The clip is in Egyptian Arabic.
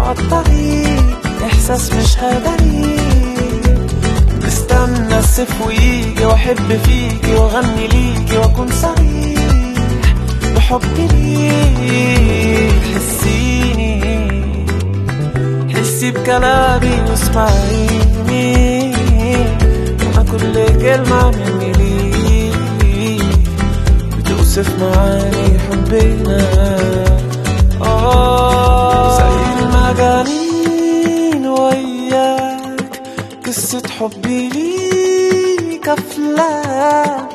الطريق إحساس مش هدري مستنى الصيف ويجي وأحب فيكي وأغني ليكي وأكون صريح بحبي ليك حسيني حسي بكلامي واسمعيني أنا كل كلمة مني ليك بتوصف معاني حبنا آه زي المجانين وياك قصة حبي ليك أفلام